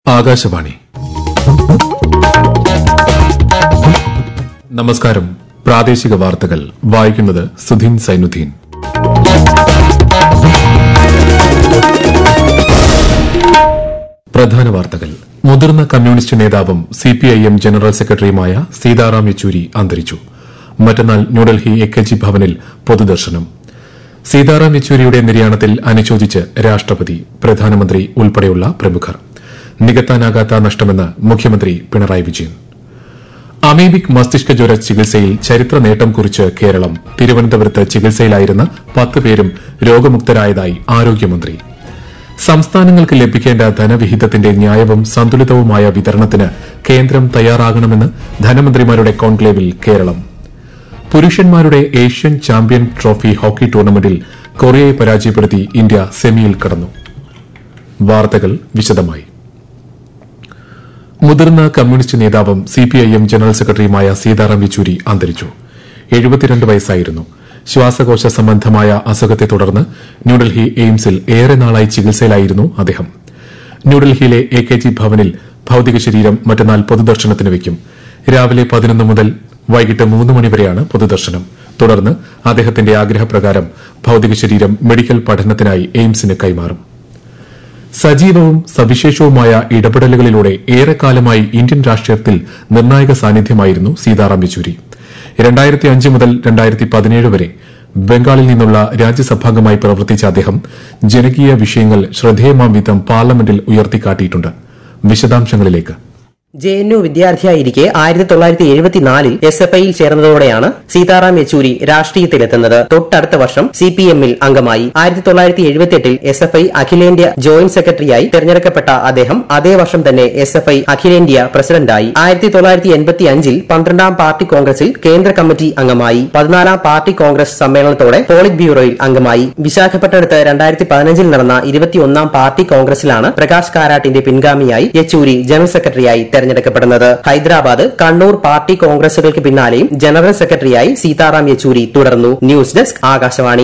ആകാശവാണി നമസ്കാരം പ്രാദേശിക വാർത്തകൾ വായിക്കുന്നത് സുധീൻ സൈനുദ്ദീൻ പ്രധാന വാർത്തകൾ മുതിർന്ന കമ്മ്യൂണിസ്റ്റ് നേതാവും സിപിഐഎം ജനറൽ സെക്രട്ടറിയുമായ സീതാറാം യെച്ചൂരി അന്തരിച്ചു മറ്റന്നാൾ ന്യൂഡൽഹി എ കെ ജി ഭവനിൽ പൊതുദർശനം സീതാറാം യെച്ചൂരിയുടെ നിര്യാണത്തിൽ അനുശോചിച്ച് രാഷ്ട്രപതി പ്രധാനമന്ത്രി ഉൾപ്പെടെയുള്ള പ്രമുഖർ നികത്താനാകാത്ത നഷ്ടമെന്ന് മുഖ്യമന്ത്രി പിണറായി വിജയൻ അമീബിക് മസ്തിഷ്ക ജ്വര ചികിത്സയിൽ ചരിത്ര നേട്ടം കുറിച്ച് കേരളം തിരുവനന്തപുരത്ത് ചികിത്സയിലായിരുന്ന പത്ത് പേരും രോഗമുക്തരായതായി ആരോഗ്യമന്ത്രി സംസ്ഥാനങ്ങൾക്ക് ലഭിക്കേണ്ട ധനവിഹിതത്തിന്റെ ന്യായവും സന്തുലിതവുമായ വിതരണത്തിന് കേന്ദ്രം തയ്യാറാകണമെന്ന് ധനമന്ത്രിമാരുടെ കോൺക്ലേവിൽ കേരളം പുരുഷന്മാരുടെ ഏഷ്യൻ ചാമ്പ്യൻ ട്രോഫി ഹോക്കി ടൂർണമെന്റിൽ കൊറിയയെ പരാജയപ്പെടുത്തി ഇന്ത്യ സെമിയിൽ കടന്നു വാർത്തകൾ വിശദമായി മുതിർന്ന കമ്മ്യൂണിസ്റ്റ് നേതാവും സിപിഐഎം ജനറൽ സെക്രട്ടറിയുമായ സീതാറാം യെച്ചൂരി അന്തരിച്ചു എഴുപത്തിരണ്ട് വയസ്സായിരുന്നു ശ്വാസകോശ സംബന്ധമായ അസുഖത്തെ തുടർന്ന് ന്യൂഡൽഹി എയിംസിൽ ഏറെ നാളായി ചികിത്സയിലായിരുന്നു അദ്ദേഹം ന്യൂഡൽഹിയിലെ എ കെ ജി ഭവനിൽ ഭൌതിക ശരീരം മറ്റന്നാൾ പൊതുദർശനത്തിന് വയ്ക്കും രാവിലെ പതിനൊന്ന് മുതൽ വൈകിട്ട് മൂന്ന് മണിവരെയാണ് പൊതുദർശനം തുടർന്ന് അദ്ദേഹത്തിന്റെ ആഗ്രഹപ്രകാരം ഭൌതിക ശരീരം മെഡിക്കൽ പഠനത്തിനായി എയിംസിന് കൈമാറും സജീവവും സവിശേഷവുമായ ഇടപെടലുകളിലൂടെ ഏറെക്കാലമായി ഇന്ത്യൻ രാഷ്ട്രീയത്തിൽ നിർണായക സാന്നിധ്യമായിരുന്നു സീതാറാം യെച്ചൂരി രണ്ടായിരത്തി അഞ്ച് മുതൽ രണ്ടായിരത്തി പതിനേഴ് വരെ ബംഗാളിൽ നിന്നുള്ള രാജ്യസഭാംഗമായി പ്രവർത്തിച്ച അദ്ദേഹം ജനകീയ വിഷയങ്ങൾ ശ്രദ്ധേയമാം വിധം പാർലമെന്റിൽ ഉയർത്തിക്കാട്ടിയിട്ടുണ്ട് വിശദാംശങ്ങളിലേക്ക് ജെ എൻ യു വിദ്യാർത്ഥിയായിരിക്കെ ആയിരത്തി തൊള്ളായിരത്തി എഴുപത്തിനാലിൽ എസ് എഫ് ഐയിൽ ചേർന്നതോടെയാണ് സീതാറാം യെച്ചൂരി രാഷ്ട്രീയത്തിലെത്തുന്നത് തൊട്ടടുത്ത വർഷം സി പി എമ്മിൽ അംഗമായി ആയിരത്തി തൊള്ളായിരത്തി എഴുപത്തിയെട്ടിൽ എസ് എഫ് ഐ അഖിലേന്ത്യാ ജോയിന്റ് സെക്രട്ടറിയായി തെരഞ്ഞെടുക്കപ്പെട്ട അദ്ദേഹം അതേ വർഷം തന്നെ എസ് എഫ് ഐ അഖിലേന്ത്യാ പ്രസിഡന്റായി ആയിരത്തി തൊള്ളായിരത്തി എൺപത്തി അഞ്ചിൽ പന്ത്രണ്ടാം പാർട്ടി കോൺഗ്രസിൽ കേന്ദ്ര കമ്മിറ്റി അംഗമായി പതിനാലാം പാർട്ടി കോൺഗ്രസ് സമ്മേളനത്തോടെ പോളിറ്റ് ബ്യൂറോയിൽ അംഗമായി വിശാഖപട്ടണത്ത് രണ്ടായിരത്തി പതിനഞ്ചിൽ നടന്ന ഇരുപത്തിയൊന്നാം പാർട്ടി കോൺഗ്രസിലാണ് പ്രകാശ് കാരാട്ടിന്റെ പിൻഗാമിയായി യെച്ചൂരി ജനറൽ സെക്രട്ടറിയായി തെരഞ്ഞെടുക്കപ്പെടുന്നത് ഹൈദരാബാദ് കണ്ണൂർ പാർട്ടി കോൺഗ്രസുകൾക്ക് പിന്നാലെയും ജനറൽ സെക്രട്ടറിയായി സീതാറാം യെച്ചൂരി തുടർന്നു ന്യൂസ് ഡെസ്ക് ആകാശവാണി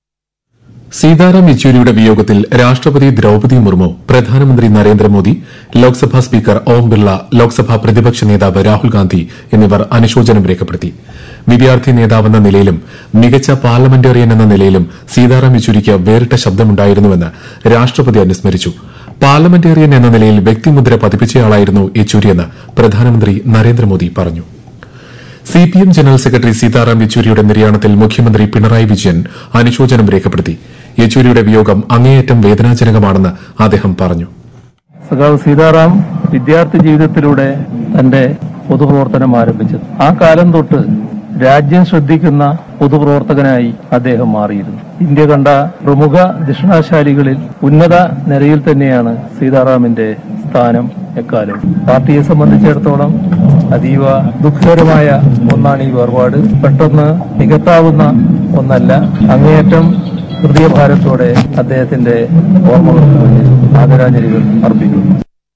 സീതാറാം യെച്ചൂരിയുടെ വിയോഗത്തിൽ രാഷ്ട്രപതി ദ്രൌപതി മുർമു പ്രധാനമന്ത്രി നരേന്ദ്രമോദി ലോക്സഭാ സ്പീക്കർ ഓം ബിർള ലോക്സഭാ പ്രതിപക്ഷ നേതാവ് രാഹുൽ ഗാന്ധി എന്നിവർ അനുശോചനം രേഖപ്പെടുത്തി വിദ്യാർത്ഥി നേതാവെന്ന നിലയിലും മികച്ച പാർലമെന്റേറിയൻ എന്ന നിലയിലും സീതാറാം യെച്ചൂരിക്ക് വേറിട്ട ശബ്ദമുണ്ടായിരുന്നുവെന്ന് രാഷ്ട്രപതി അനുസ്മരിച്ചു പാർലമെന്റേറിയൻ എന്ന നിലയിൽ വ്യക്തിമുദ്ര പതിപ്പിച്ചയാളായിരുന്നു യെച്ചൂരിയെന്ന് പ്രധാനമന്ത്രി നരേന്ദ്രമോദി പറഞ്ഞു സിപിഎം ജനറൽ സെക്രട്ടറി സീതാറാം യെച്ചൂരിയുടെ നിര്യാണത്തിൽ മുഖ്യമന്ത്രി പിണറായി വിജയൻ അനുശോചനം രേഖപ്പെടുത്തി യെച്ചൂരിയുടെ വിയോഗം അങ്ങേയറ്റം വേദനാജനകമാണെന്ന് അദ്ദേഹം പറഞ്ഞു സഖാവ് സീതാറാം വിദ്യാർത്ഥി ജീവിതത്തിലൂടെ തന്റെ പൊതുപ്രവർത്തനം ആരംഭിച്ചത് ആ കാലം തൊട്ട് രാജ്യം ശ്രദ്ധിക്കുന്ന പൊതുപ്രവർത്തകനായി അദ്ദേഹം മാറിയിരുന്നു ഇന്ത്യ കണ്ട പ്രമുഖ ദക്ഷിണാശാലികളിൽ ഉന്നത നിരയിൽ തന്നെയാണ് സീതാറാമിന്റെ സ്ഥാനം എക്കാലം പാർട്ടിയെ സംബന്ധിച്ചിടത്തോളം അതീവ ദുഃഖകരമായ ഒന്നാണ് ഈ വേർപാട് പെട്ടെന്ന് നികത്താവുന്ന ഒന്നല്ല അങ്ങേയറ്റം ഹൃദയഭാരത്തോടെ അദ്ദേഹത്തിന്റെ ഓർമ്മകൾക്ക് മുന്നിൽ ആദരാഞ്ജലികൾ അർപ്പിക്കുന്നു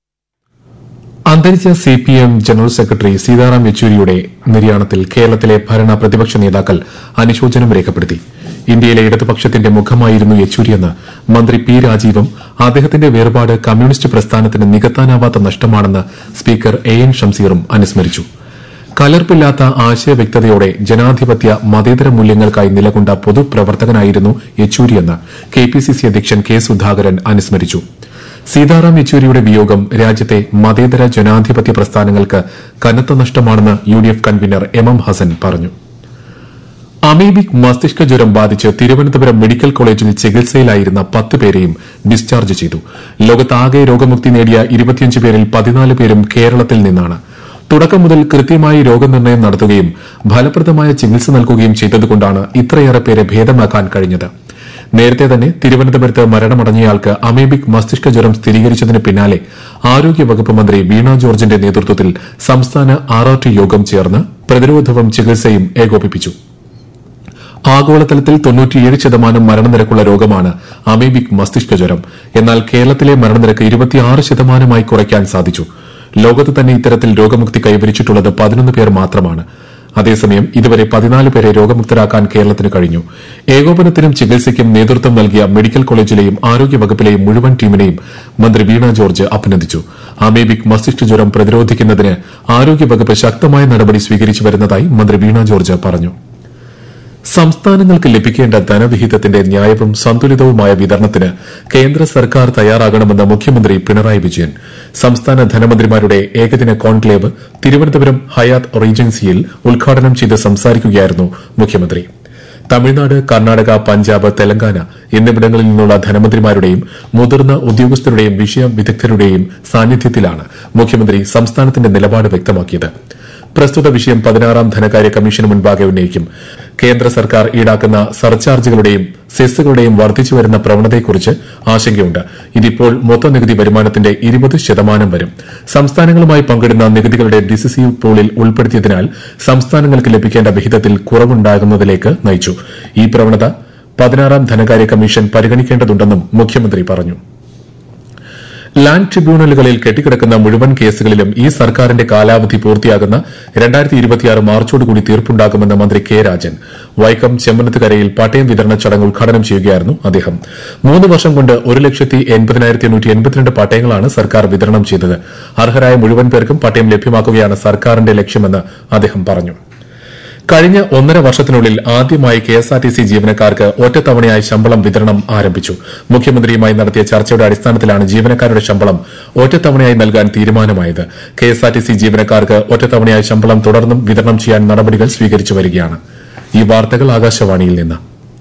അന്തരിച്ച സിപിഎം ജനറൽ സെക്രട്ടറി സീതാറാം യെച്ചൂരിയുടെ നിര്യാണത്തിൽ കേരളത്തിലെ ഭരണ പ്രതിപക്ഷ നേതാക്കൾ അനുശോചനം രേഖപ്പെടുത്തി ഇന്ത്യയിലെ ഇടതുപക്ഷത്തിന്റെ മുഖമായിരുന്നു യെച്ചൂരിയെന്ന് മന്ത്രി പി രാജീവും അദ്ദേഹത്തിന്റെ വേർപാട് കമ്മ്യൂണിസ്റ്റ് പ്രസ്ഥാനത്തിന് നികത്താനാവാത്ത നഷ്ടമാണെന്ന് സ്പീക്കർ എ എൻ ഷംസീറും അനുസ്മരിച്ചു കലർപ്പില്ലാത്ത ആശയവ്യക്തതയോടെ ജനാധിപത്യ മതേതര മൂല്യങ്ങൾക്കായി നിലകൊണ്ട പൊതുപ്രവർത്തകനായിരുന്നു യെച്ചൂരിയെന്ന് കെപിസിസി അധ്യക്ഷൻ കെ സുധാകരൻ അനുസ്മരിച്ചു സീതാറാം യെച്ചൂരിയുടെ വിയോഗം രാജ്യത്തെ മതേതര ജനാധിപത്യ പ്രസ്ഥാനങ്ങൾക്ക് കനത്ത നഷ്ടമാണെന്ന് U D F convener M M Hassan പറഞ്ഞു അമീബിക് മസ്തിഷ്ക ജ്വരം ബാധിച്ച് തിരുവനന്തപുരം മെഡിക്കൽ കോളേജിൽ ചികിത്സയിലായിരുന്ന പത്ത് പേരെയും ഡിസ്ചാർജ് ചെയ്തു ലോകത്താകെ രോഗമുക്തി നേടിയ ഇരുപത്തിയഞ്ച് പേരിൽ പതിനാല് പേരും കേരളത്തിൽ നിന്നാണ് തുടക്കം മുതൽ കൃത്യമായി രോഗനിർണയം നടത്തുകയും ഫലപ്രദമായ ചികിത്സ നൽകുകയും ചെയ്തതുകൊണ്ടാണ് ഇത്രയേറെ പേരെ ഭേദമാക്കാൻ കഴിഞ്ഞത് നേരത്തെ തന്നെ തിരുവനന്തപുരത്ത് മരണമടഞ്ഞയാൾക്ക് അമീബിക് മസ്തിഷ്ക ജ്വരം സ്ഥിരീകരിച്ചതിന് പിന്നാലെ ആരോഗ്യവകുപ്പ് മന്ത്രി വീണ ജോർജിന്റെ നേതൃത്വത്തിൽ സംസ്ഥാന ആർ ആർ ടി യോഗം ചേർന്ന് പ്രതിരോധവും ചികിത്സയും ഏകോപിപ്പിച്ചു ആഗോളതലത്തിൽ തൊണ്ണൂറ്റിയേഴ് ശതമാനം മരണനിരക്കുള്ള രോഗമാണ് അമീബിക് മസ്തിഷ്ക ജ്വരം എന്നാൽ കേരളത്തിലെ മരണനിരക്ക് ഇരുപത്തിയാറ് ശതമാനമായി കുറയ്ക്കാൻ സാധിച്ചു ലോകത്ത് തന്നെ ഇത്തരത്തിൽ രോഗമുക്തി കൈവരിച്ചിട്ടുള്ളത് പതിനൊന്ന് പേർ മാത്രമാണ് അതേസമയം ഇതുവരെ പതിനാല് പേരെ രോഗമുക്തരാക്കാൻ കേരളത്തിന് കഴിഞ്ഞു ഏകോപനത്തിനും ചികിത്സയ്ക്കും നേതൃത്വം നൽകിയ മെഡിക്കൽ കോളേജിലെയും ആരോഗ്യവകുപ്പിലെയും മുഴുവൻ ടീമിനെയും മന്ത്രി വീണ ജോർജ് അഭിനന്ദിച്ചു അമേബിക് മസ്തിഷ്ക ജ്വരം പ്രതിരോധിക്കുന്നതിന് ആരോഗ്യവകുപ്പ് ശക്തമായ നടപടി സ്വീകരിച്ചു വരുന്നതായി മന്ത്രി വീണ ജോർജ് പറഞ്ഞു സംസ്ഥാനങ്ങൾക്ക് ലഭിക്കേണ്ട ധനവിഹിതത്തിന്റെ ന്യായവും സന്തുലിതവുമായ വിതരണത്തിന് കേന്ദ്ര സർക്കാർ തയ്യാറാകണമെന്ന് മുഖ്യമന്ത്രി പിണറായി വിജയൻ സംസ്ഥാന ധനമന്ത്രിമാരുടെ ഏകദിന കോൺക്ലേവ് തിരുവനന്തപുരം ഹയാത്ത് റീജൻസിയിൽ ഉദ്ഘാടനം ചെയ്ത് സംസാരിക്കുകയായിരുന്നു മുഖ്യമന്ത്രി തമിഴ്നാട് കർണാടക പഞ്ചാബ് തെലങ്കാന എന്നിവിടങ്ങളിൽ നിന്നുള്ള ധനമന്ത്രിമാരുടെയും മുതിർന്ന ഉദ്യോഗസ്ഥരുടെയും വിഷയ വിദഗ്ധരുടെയും സാന്നിധ്യത്തിലാണ് മുഖ്യമന്ത്രി സംസ്ഥാനത്തിന്റെ നിലപാട് വ്യക്തമാക്കിയത് പ്രസ്തുത വിഷയം പതിനാറാം ധനകാര്യ കമ്മീഷന് മുൻപാകെ ഉന്നയിക്കും കേന്ദ്ര സർക്കാർ ഈടാക്കുന്ന സർചാർജുകളുടെയും സെസ്സുകളുടെയും വർദ്ധിച്ചുവരുന്ന പ്രവണതയെക്കുറിച്ച് ആശങ്കയുണ്ട് ഇതിപ്പോൾ മൊത്ത നികുതി വരുമാനത്തിന്റെ ഇരുപത് ശതമാനം വരും സംസ്ഥാനങ്ങളുമായി പങ്കിടുന്ന നികുതികളുടെ ഡിസിസീവ് പൂളിൽ ഉൾപ്പെടുത്തിയതിനാൽ സംസ്ഥാനങ്ങൾക്ക് ലഭിക്കേണ്ട വിഹിതത്തിൽ കുറവുണ്ടാകുന്നതിലേക്ക് നയിച്ചു ഈ പ്രവണത പതിനാറാം ധനകാര്യ കമ്മീഷൻ പരിഗണിക്കേണ്ടതുണ്ടെന്നും മുഖ്യമന്ത്രി പറഞ്ഞു ലാൻഡ് ട്രിബ്യൂണലുകളിൽ കെട്ടിക്കിടക്കുന്ന മുഴുവൻ കേസുകളിലും ഈ സർക്കാരിന്റെ കാലാവധി പൂർത്തിയാകുന്ന രണ്ടായിരത്തി ഇരുപത്തിയാറ് മാർച്ചോടുകൂടി തീർപ്പുണ്ടാകുമെന്ന് മന്ത്രി കെ രാജൻ വൈക്കം ചെമ്മനത്തുകരയിൽ പട്ടയം വിതരണ ചടങ്ങ് ഉദ്ഘാടനം ചെയ്യുകയായിരുന്നു അദ്ദേഹം മൂന്ന് വർഷം കൊണ്ട് ഒരു ലക്ഷത്തി എൺപതിനായിരത്തി എണ്ണൂറ്റി എൺപത്തിരണ്ട് പട്ടയങ്ങളാണ് സർക്കാർ വിതരണം ചെയ്തത് അർഹരായ മുഴുവൻ പേർക്കും പട്ടയം ലഭ്യമാക്കുകയാണ് സർക്കാരിന്റെ ലക്ഷ്യമെന്ന് അദ്ദേഹം പറഞ്ഞു കഴിഞ്ഞ ഒന്നര വർഷത്തിനുള്ളിൽ ആദ്യമായി കെഎസ്ആർടിസി ജീവനക്കാർക്ക് ഒറ്റത്തവണയായി ശമ്പളം വിതരണം ആരംഭിച്ചു മുഖ്യമന്ത്രിയുമായി നടത്തിയ ചർച്ചയുടെ അടിസ്ഥാനത്തിലാണ് ജീവനക്കാരുടെ ശമ്പളം ഒറ്റത്തവണയായി നൽകാൻ തീരുമാനമായത് കെഎസ്ആർടിസി ജീവനക്കാർക്ക് ഒറ്റത്തവണയായി ശമ്പളം തുടർന്നും വിതരണം ചെയ്യാൻ നടപടികൾ സ്വീകരിച്ചു വരികയാണ് ഈ വാർത്തകൾ ആകാശവാണിയിൽ നിന്ന്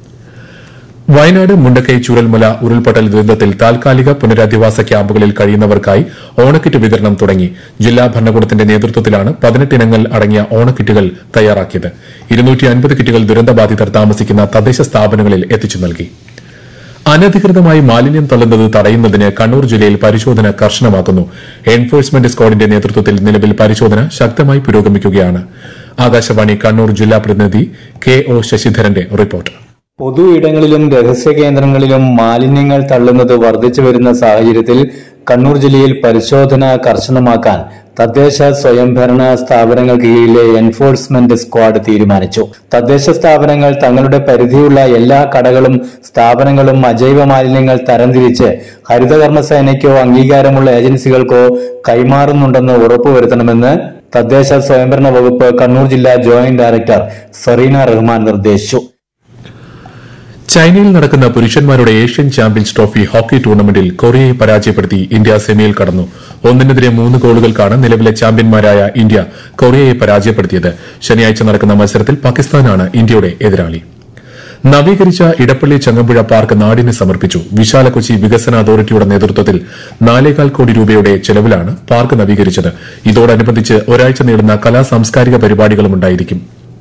വയനാട് മുണ്ടക്കൈ ചൂരൽമല ഉരുൾപൊട്ടൽ ദുരന്തത്തിൽ താൽക്കാലിക പുനരധിവാസ ക്യാമ്പുകളിൽ കഴിയുന്നവർക്കായി ഓണക്കിറ്റ് വിതരണം തുടങ്ങി ജില്ലാ ഭരണകൂടത്തിന്റെ നേതൃത്വത്തിലാണ് പതിനെട്ട് ഇനങ്ങൾ അടങ്ങിയ ഓണക്കിറ്റുകൾ തയ്യാറാക്കിയത് ഇരുന്നൂറ്റി അൻപത് കിറ്റുകൾ ദുരന്തബാധിതർ താമസിക്കുന്ന തദ്ദേശ സ്ഥാപനങ്ങളിൽ എത്തിച്ചു നൽകി അനധികൃതമായി മാലിന്യം തള്ളുന്നത് തടയുന്നതിന് കണ്ണൂർ ജില്ലയിൽ പരിശോധന കർശനമാക്കുന്നു എൻഫോഴ്സ്മെന്റ് സ്ക്വാഡിന്റെ നേതൃത്വത്തിൽ നിലവിൽ പരിശോധന ശക്തമായി പുരോഗമിക്കുകയാണ് ആകാശവാണി കണ്ണൂർ ജില്ലാ പ്രതിനിധി കെ ഒ ശശിധരന്റെ റിപ്പോർട്ട് പൊതു ഇടങ്ങളിലും രഹസ്യ കേന്ദ്രങ്ങളിലും മാലിന്യങ്ങൾ തള്ളുന്നത് വർദ്ധിച്ചു വരുന്ന സാഹചര്യത്തിൽ കണ്ണൂർ ജില്ലയിൽ പരിശോധന കർശനമാക്കാൻ തദ്ദേശ സ്വയംഭരണ സ്ഥാപനങ്ങൾക്ക് കീഴിലെ എൻഫോഴ്സ്മെന്റ് സ്ക്വാഡ് തീരുമാനിച്ചു തദ്ദേശ സ്ഥാപനങ്ങൾ തങ്ങളുടെ പരിധിയുള്ള എല്ലാ കടകളും സ്ഥാപനങ്ങളും അജൈവ മാലിന്യങ്ങൾ തരംതിരിച്ച് ഹരിതകർമ്മസേനയ്ക്കോ അംഗീകാരമുള്ള ഏജൻസികൾക്കോ കൈമാറുന്നുണ്ടെന്ന് ഉറപ്പുവരുത്തണമെന്ന് തദ്ദേശ സ്വയംഭരണ വകുപ്പ് കണ്ണൂർ ജില്ലാ ജോയിന്റ് ഡയറക്ടർ ഫറീന റഹ്മാൻ നിർദ്ദേശിച്ചു ചൈനയിൽ നടക്കുന്ന പുരുഷന്മാരുടെ ഏഷ്യൻ ചാമ്പ്യൻസ് ട്രോഫി ഹോക്കി ടൂർണമെന്റിൽ കൊറിയയെ പരാജയപ്പെടുത്തി ഇന്ത്യ സെമിയിൽ കടന്നു ഒന്നിനെതിരെ മൂന്ന് ഗോളുകൾക്കാണ് നിലവിലെ ചാമ്പ്യന്മാരായ ഇന്ത്യ കൊറിയയെ പരാജയപ്പെടുത്തിയത് ശനിയാഴ്ച നടക്കുന്ന മത്സരത്തിൽ പാകിസ്ഥാനാണ് ഇന്ത്യയുടെ എതിരാളി നവീകരിച്ച ഇടപ്പള്ളി ചങ്ങമ്പുഴ പാർക്ക് നാടിന് സമർപ്പിച്ചു വിശാല കൊച്ചി വികസന അതോറിറ്റിയുടെ നേതൃത്വത്തിൽ നാലേകാൽ കോടി രൂപയുടെ ചെലവിലാണ് പാർക്ക് നവീകരിച്ചത് ഇതോടനുബന്ധിച്ച് ഒരാഴ്ച നീളുന്ന കലാ സാംസ്കാരിക പരിപാടികളും ഉണ്ടായിരിക്കും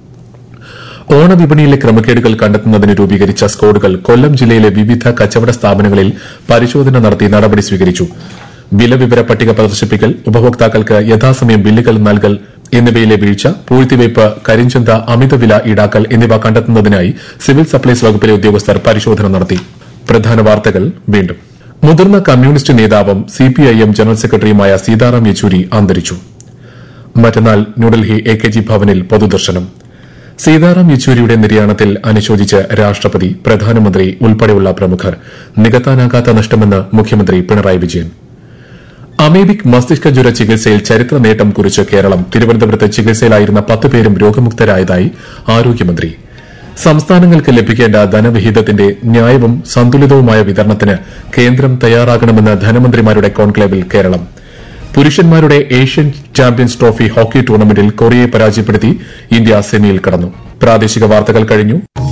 ഓണവിപണിയിലെ ക്രമക്കേടുകൾ കണ്ടെത്തുന്നതിന് രൂപീകരിച്ച സ്ക്വാഡുകൾ കൊല്ലം ജില്ലയിലെ വിവിധ കച്ചവട സ്ഥാപനങ്ങളിൽ പരിശോധന നടത്തി നടപടി സ്വീകരിച്ചു വിലവിവര പട്ടിക പ്രദർശിപ്പിക്കൽ ഉപഭോക്താക്കൾക്ക് യഥാസമയം ബില്ലുകൾ നൽകൽ എന്നിവയിലെ വീഴ്ച പൂഴ്ത്തിവയ്പ് കരിഞ്ചന്ത അമിതവില ഈടാക്കൽ എന്നിവ കണ്ടെത്തുന്നതിനായി സിവിൽ സപ്ലൈസ് വകുപ്പിലെ ഉദ്യോഗസ്ഥർ പരിശോധന നടത്തി പ്രധാന വാർത്തകൾ വീണ്ടും മുതിർന്ന കമ്മ്യൂണിസ്റ്റ് നേതാവും സിപിഐഎം ജനറൽ സെക്രട്ടറിയുമായ സീതാറാം യെച്ചൂരി അന്തരിച്ചു മറ്റന്നാൾ ന്യൂഡൽഹി എ കെ ജി ഭവനിൽ പൊതുദർശനം സീതാറാം യെച്ചൂരിയുടെ നിര്യാണത്തിൽ അനുശോചിച്ച് രാഷ്ട്രപതി പ്രധാനമന്ത്രി ഉൾപ്പെടെയുള്ള പ്രമുഖർ നികത്താനാകാത്ത നഷ്ടമെന്ന് മുഖ്യമന്ത്രി പിണറായി വിജയൻ അമേബിക് മസ്തിഷ്ക ജ്വര ചികിത്സയിൽ ചരിത്ര നേട്ടം കുറിച്ച് കേരളം തിരുവനന്തപുരത്ത് ചികിത്സയിലായിരുന്ന പത്ത് പേരും രോഗമുക്തരായതായി ആരോഗ്യമന്ത്രി സംസ്ഥാനങ്ങൾക്ക് ലഭിക്കേണ്ട ധനവിഹിതത്തിന്റെ ന്യായവും സന്തുലിതവുമായ വിതരണത്തിന് കേന്ദ്രം തയ്യാറാകണമെന്ന് ധനമന്ത്രിമാരുടെ കോൺക്ലേവിൽ കേരളം പുരുഷന്മാരുടെ ഏഷ്യൻ ചാമ്പ്യൻസ് ട്രോഫി ഹോക്കി ടൂർണമെന്റിൽ കൊറിയയെ പരാജയപ്പെടുത്തി ഇന്ത്യ സെമിയിൽ കടന്നു പ്രാദേശിക വാർത്തകൾ കഴിഞ്ഞു